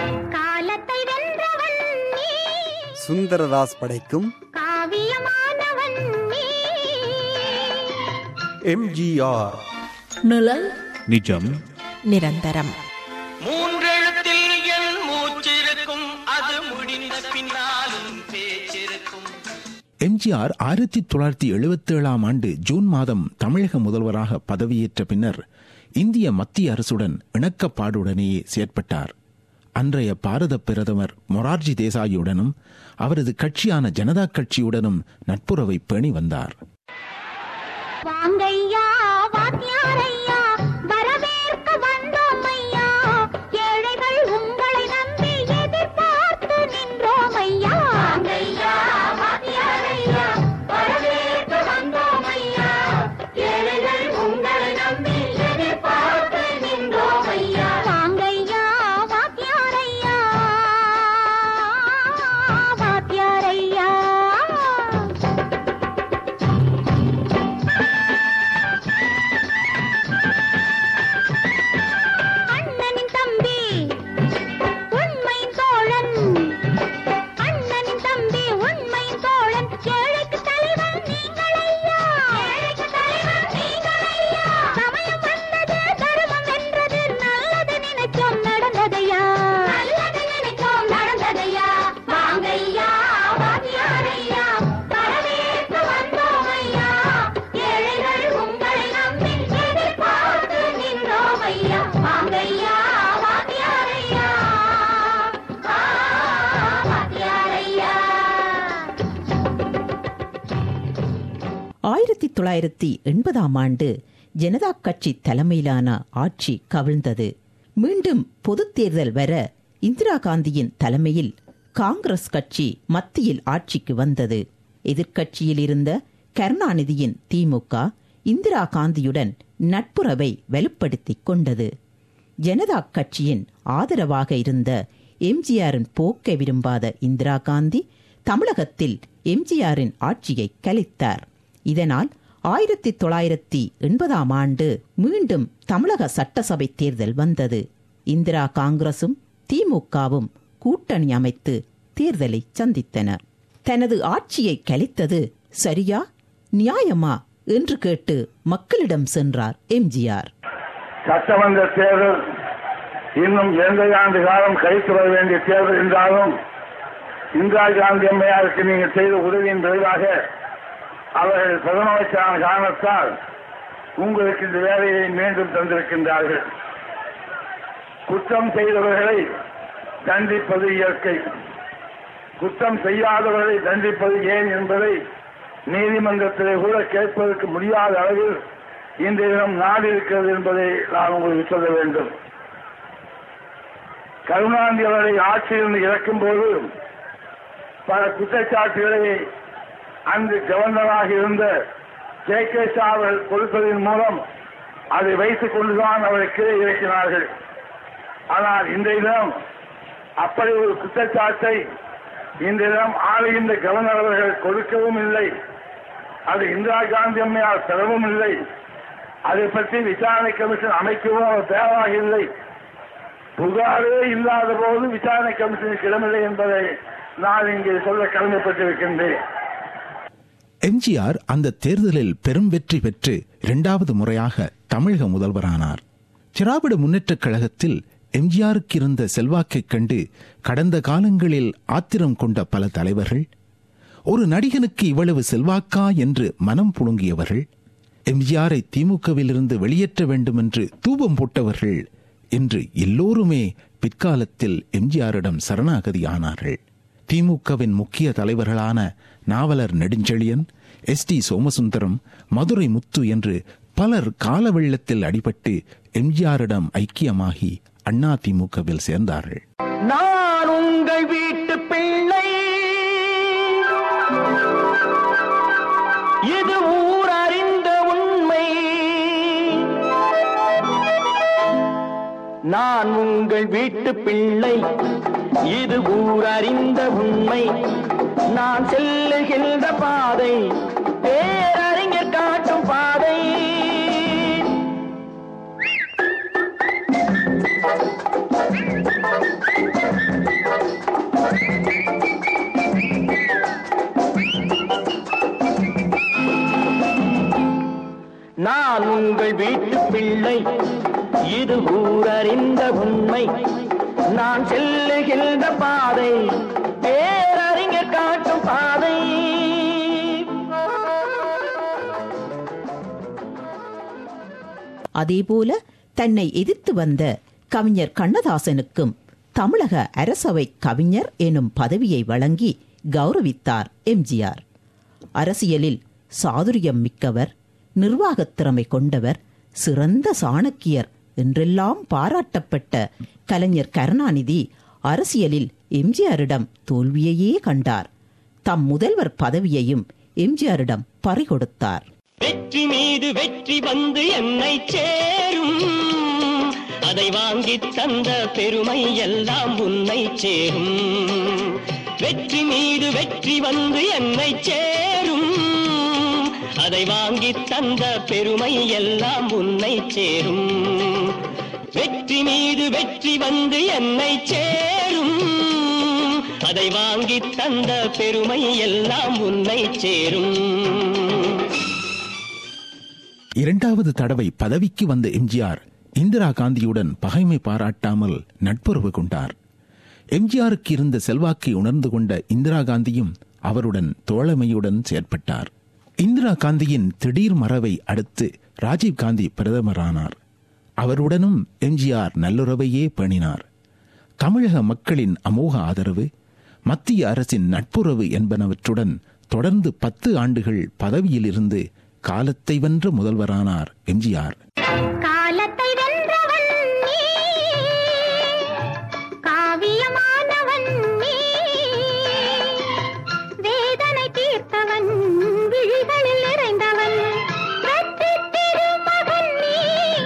காலத்தை வென்றவன் நீ சுந்தரதாஸ் படைக்கும் காவியமானவன் நீ எம்ஜிஆர் நிழல் நிஜம் நிரந்தரம் மூன்றெழுத்தில் என் மூச்சிருக்கும் அது முடிந்த பின்னாலும் பேச்சிருக்கும் எம்ஜிஆர் ஆயிரத்தி தொள்ளாயிரத்தி எழுபத்தி ஏழாம் ஆண்டு ஜூன் மாதம் தமிழக முதல்வராக பதவியேற்ற பின்னர் இந்திய மத்திய அரசுடன் இணக்கப்பாடுடனேயே செயற்பட்டார் அன்றைய பாரத பிரதமர் மொரார்ஜி தேசாயுடனும் அவரது கட்சியான ஜனதா கட்சியுடனும் நட்புறவை பேணி வந்தார் வாங்கையா வாத்தியாரையா வரவேற்க வந்தோம் ஐயா ஏழைகள் உங்களை நம்பி எதிர்பார்த்து நின்றோம் ஐயா வாங்கையா வாத்தியாரையா வரவேற்க வந்தோம் ஐயா ஏழைகள் உங்களை நம்பி எதிர்பார்த்து நின்றோம் ஐயா வாங்கையா வாத்தியாரையா வாத்தியாரையா அண்ணனின் தம்பி உண்மையின் தோழன் அண்ணனின் தம்பி உண்மையின் தோழன் ஏழைக்கு தலைவன் நீங்கள் ஐயா ஏழைக்கு தலைவன் நீங்கள் ஐயா சமயம் வந்தது தர்மம் வென்றது நல்லது நினைச்சோம் நடந்ததையா நல்லது நினைச்சோம் நடந்ததையா வாங்கையா வாத்தியாரையா வரவேற்று வந்தோம் ஐயா ஏழைகள் உங்களை நம்பி எதிர்பார்த்து நின்றோம் ஐயா வாங்கையா வாத்தியாரையா ஆ, வாத்தியாரையா ஆயிரத்தி தொள்ளாயிரத்தி எண்பதாம் ஆண்டு ஜனதா கட்சி தலைமையிலான ஆட்சி கவிழ்ந்தது மீண்டும் பொதுத் தேர்தல் வர இந்திரா காந்தியின் தலைமையில் காங்கிரஸ் கட்சி மத்தியில் ஆட்சிக்கு வந்தது எதிர்க்கட்சியில் இருந்த கருணாநிதியின் திமுக இந்திரா காந்தியுடன் நட்புறவை வலுப்படுத்திக் கொண்டது ஜனதா கட்சியின் ஆதரவாக இருந்த எம்ஜிஆரின் போக்கை விரும்பாத இந்திரா காந்தி தமிழகத்தில் எம்ஜிஆரின் ஆட்சியை கலைத்தார் இதனால் ஆயிரத்தி தொள்ளாயிரத்தி எண்பதாம் ஆண்டு மீண்டும் தமிழக சட்டசபை தேர்தல் வந்தது இந்திரா காங்கிரசும் திமுகவும் கூட்டணி அமைத்து தேர்தலை சந்தித்தன தனது ஆட்சியை கலைத்தது சரியா நியாயமா என்று கேட்டு மக்களிடம் சென்றார் எம்ஜிஆர் சட்டமன்ற தேர்தல் இன்னும் இரண்டு ஆண்டு காலம் கழித்து வர வேண்டிய தேர்தல் என்றாலும் இந்திரா காந்தி அம்மையாருக்கு நீங்கள் செய்த உதவியின் விளைவாக அவர்கள் பிரதமரான காரணத்தால் உங்களுக்கு இந்த வேலையை மீண்டும் தந்திருக்கின்றார்கள் குற்றம் செய்தவர்களை தண்டிப்பது இயற்கை குற்றம் செய்யாதவர்களை தண்டிப்பது ஏன் என்பதை நீதிமன்றத்திலே கூட கேட்பதற்கு முடியாத அளவில் இன்றைய தினம் நாடு இருக்கிறது என்பதை நான் உங்களுக்கு சொல்ல வேண்டும் கருணாநிதி அவர்களை ஆட்சியிலிருந்து இறக்கும் போது பல குற்றச்சாட்டுகளை அங்கு கவர்னராக இருந்த ஜே கே ஷா அவர்கள் கொடுப்பதன் மூலம் அதை வைத்துக் கொண்டுதான் அவரை கீழே இறக்கினார்கள் ஆனால் இன்றைய தினம் அப்படி ஒரு குற்றச்சாட்டை இன்றைய தினம் ஆளுகின்ற கவர்னர் அவர்கள் கொடுக்கவும் இல்லை அது இந்திரா காந்தி அம்மையார் பெறவும் இல்லை அதை பற்றி விசாரணை கமிஷன் அமைக்கவும் அவர் தேவையாக இல்லை புகாரே இல்லாத போது விசாரணை கமிஷனுக்கு இடமில்லை என்பதை நான் இங்கே சொல்ல கடமைப்பட்டிருக்கின்றேன் எம்ஜிஆர் அந்த தேர்தலில் பெரும் வெற்றி பெற்று இரண்டாவது முறையாக தமிழக முதல்வரானார் திராவிட முன்னேற்றக் கழகத்தில் எம்ஜிஆருக்கு இருந்த செல்வாக்கைக் கண்டு கடந்த காலங்களில் ஆத்திரம் கொண்ட பல தலைவர்கள் ஒரு நடிகனுக்கு இவ்வளவு செல்வாக்கா என்று மனம் புழுங்கியவர்கள் எம்ஜிஆரை திமுகவிலிருந்து வெளியேற்ற வேண்டும் என்று தூபம் போட்டவர்கள் என்று எல்லோருமே பிற்காலத்தில் எம்ஜிஆரிடம் சரணாகதி ஆனார்கள் திமுகவின் முக்கிய தலைவர்களான நாவலர் நெடுஞ்செழியன் எஸ் டி சோமசுந்தரம் மதுரை முத்து என்று பலர் கால வெள்ளத்தில் அடிபட்டு எம்ஜிஆரிடம் ஐக்கியமாகி அண்ணா திமுகவில் சேர்ந்தார்கள் நான் உங்கள் வீட்டு பிள்ளை இது ஊர் அறிந்த உண்மை நான் உங்கள் வீட்டு பிள்ளை இது ஊர் அறிந்த உண்மை நான் செல்லுகின்ற பாதை பேரறிஞர் காட்டும் பாதை பிள்ளை இது ஊரறிந்த உண்மை நான் செல்லுகின்ற பாதை பேரறிஞர் காட்டும் பாதை அதேபோல தன்னை எதிர்த்து வந்த கவிஞர் கண்ணதாசனுக்கும் தமிழக அரசவை கவிஞர் எனும் பதவியை வழங்கி கௌரவித்தார் எம்ஜிஆர் அரசியலில் சாதுரியம் மிக்கவர் நிர்வாகத் திறமை கொண்டவர் சிறந்த சாணக்கியர் என்றெல்லாம் பாராட்டப்பட்ட கலைஞர் கருணாநிதி அரசியலில் எம்ஜிஆரிடம் தோல்வியையே கண்டார் தம் முதல்வர் பதவியையும் எம்ஜிஆரிடம் பறிகொடுத்தார் வெற்றி மீது வெற்றி வந்து என்னை சேரும் அதை வாங்கி தந்த பெருமை எல்லாம் உன்னை சேரும் வெற்றி மீது வெற்றி வந்து என்னை சேரும் அதை வாங்கி தந்த பெருமை எல்லாம் உன்னை சேரும் வெற்றி மீது வெற்றி வந்து என்னை சேரும் அதை வாங்கி தந்த பெருமை எல்லாம் உன்னை சேரும் இரண்டாவது தடவை பதவிக்கு வந்த எம்ஜிஆர் இந்திரா காந்தியுடன் பகைமை பாராட்டாமல் நட்புறவு கொண்டார் எம்ஜிஆருக்கு இருந்த செல்வாக்கை உணர்ந்து கொண்ட இந்திரா காந்தியும் அவருடன் தோழமையுடன் செயற்பட்டார் இந்திரா காந்தியின் திடீர் மறைவை அடுத்து ராஜீவ் காந்தி பிரதமரானார் அவருடனும் எம்ஜிஆர் நல்லுறவையே பேணினார் தமிழக மக்களின் அமோக ஆதரவு மத்திய அரசின் நட்புறவு என்பனவற்றுடன் தொடர்ந்து பத்து ஆண்டுகள் பதவியில் இருந்து காலத்தை வென்ற முதல்வரானார் எம்ஜிஆர் காலத்தை வென்றவன் நீ காவியமானவன் நீ வேதனை தீர்த்தவன் விழிகளில் நிறைந்தவன் வெற்றி திருமகன் நீ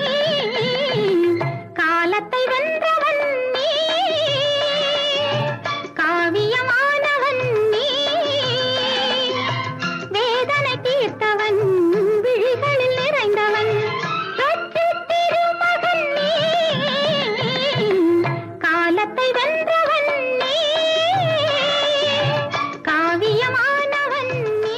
காலத்தை வென்றவன் நீ காவியமானவன் நீ வேதனை தீர்த்தவன் விழிகளில் நிறைந்தவன் வெற்றி திருமகன் நீ காலத்தை வென்றவன் நீ காவியமானவன் நீ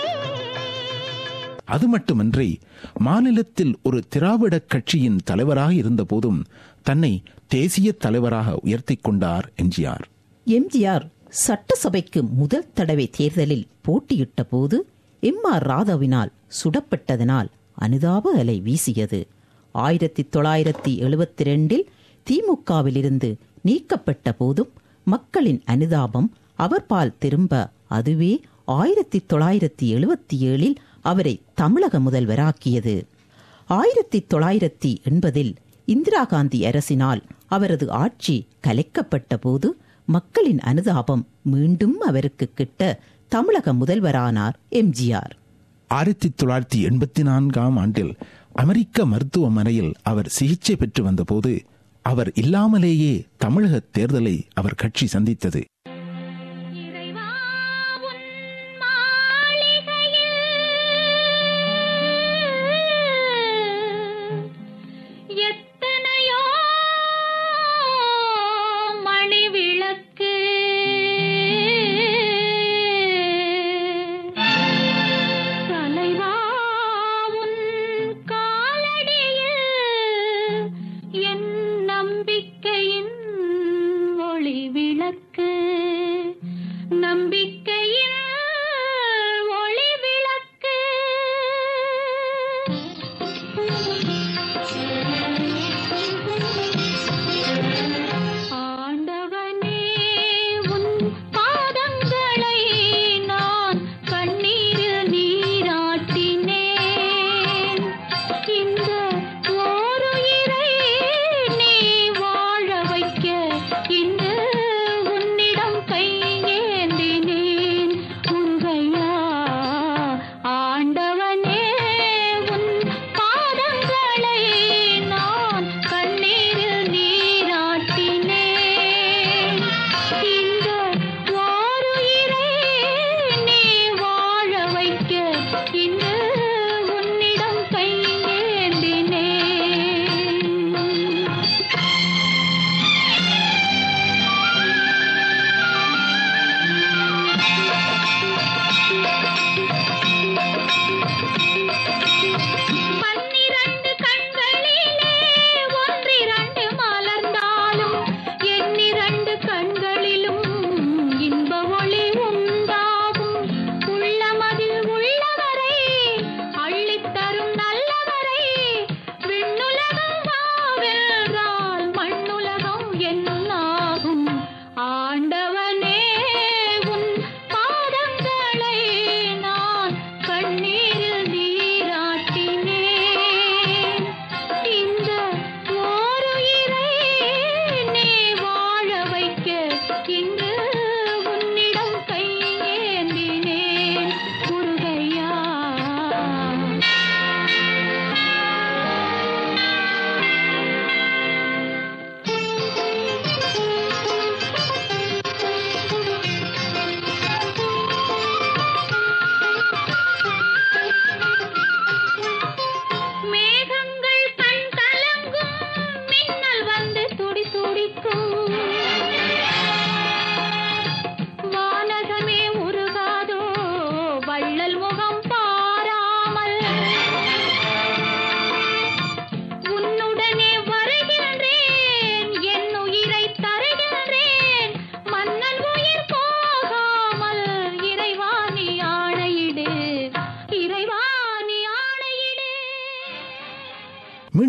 அது மட்டுமன்றி மாநிலத்தில் ஒரு திராவிட கட்சியின் தலைவராக இருந்தபோதும் தன்னை தேசிய தலைவராக உயர்த்திக் கொண்டார் எம்ஜிஆர் எம்ஜிஆர் சட்டசபைக்கு முதல் தடவை தேர்தலில் போட்டியிட்ட போது எம் ஆர் ராதாவினால் சுடப்பட்டதனால் அனுதாப அலை வீசியது ஆயிரத்தி தொள்ளாயிரத்தி எழுபத்தி ரெண்டில் திமுகவிலிருந்து நீக்கப்பட்ட போதும் மக்களின் அனுதாபம் அவர் பால் திரும்ப அதுவே ஆயிரத்தி தொள்ளாயிரத்தி எழுபத்தி ஏழில் அவரை தமிழக முதல்வராக்கியது ஆயிரத்தி தொள்ளாயிரத்தி எண்பதில் இந்திரா காந்தி அரசினால் அவரது ஆட்சி கலைக்கப்பட்ட போது மக்களின் அனுதாபம் மீண்டும் அவருக்கு கிட்ட தமிழக முதல்வரானார் எம்ஜிஆர் ஆயிரத்தி தொள்ளாயிரத்தி எண்பத்தி நான்காம் ஆண்டில் அமெரிக்க மருத்துவமனையில் அவர் சிகிச்சை பெற்று வந்தபோது அவர் இல்லாமலேயே தமிழக தேர்தலை அவர் கட்சி சந்தித்தது இறைவா உன் மாளிகையில் எத்தனையோ மணி விளக்கு தலைவா உன் காலடியில் என் நம்பிக்கையின் ஒளி விளக்கு நம்பிக்கையின் ஒளி விளக்கு ஆண்டவனே உன் பாதங்களை நான் கண்ணீரில் நீராட்டினேன் இந்த ஓருயிரை நீ வாழ வைக்க இன்று உன்னிடம் கையேந்தினேன்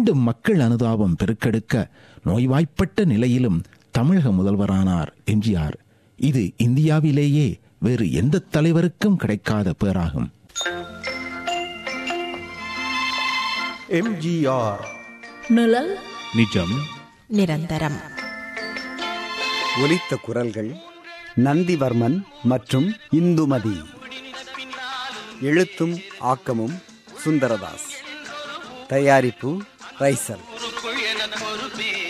மீண்டும் மக்கள் அனுதாபம் பெருக்கெடுக்க நோய்வாய்ப்பட்ட நிலையிலும் தமிழக முதல்வரானார் எம்ஜிஆர் இது இந்தியாவிலேயே வேறு எந்த தலைவருக்கும் கிடைக்காத பேராகும் எம்ஜிஆர் நிழல் நிஜம் நிரந்தரம் ஒலித்த குரல்கள் நந்திவர்மன் மற்றும் இந்துமதி எழுத்தும் ஆக்கமும் சுந்தரதாஸ் தயாரிப்பு ரைசல் பொறுப்பு எனது பொறுப்பே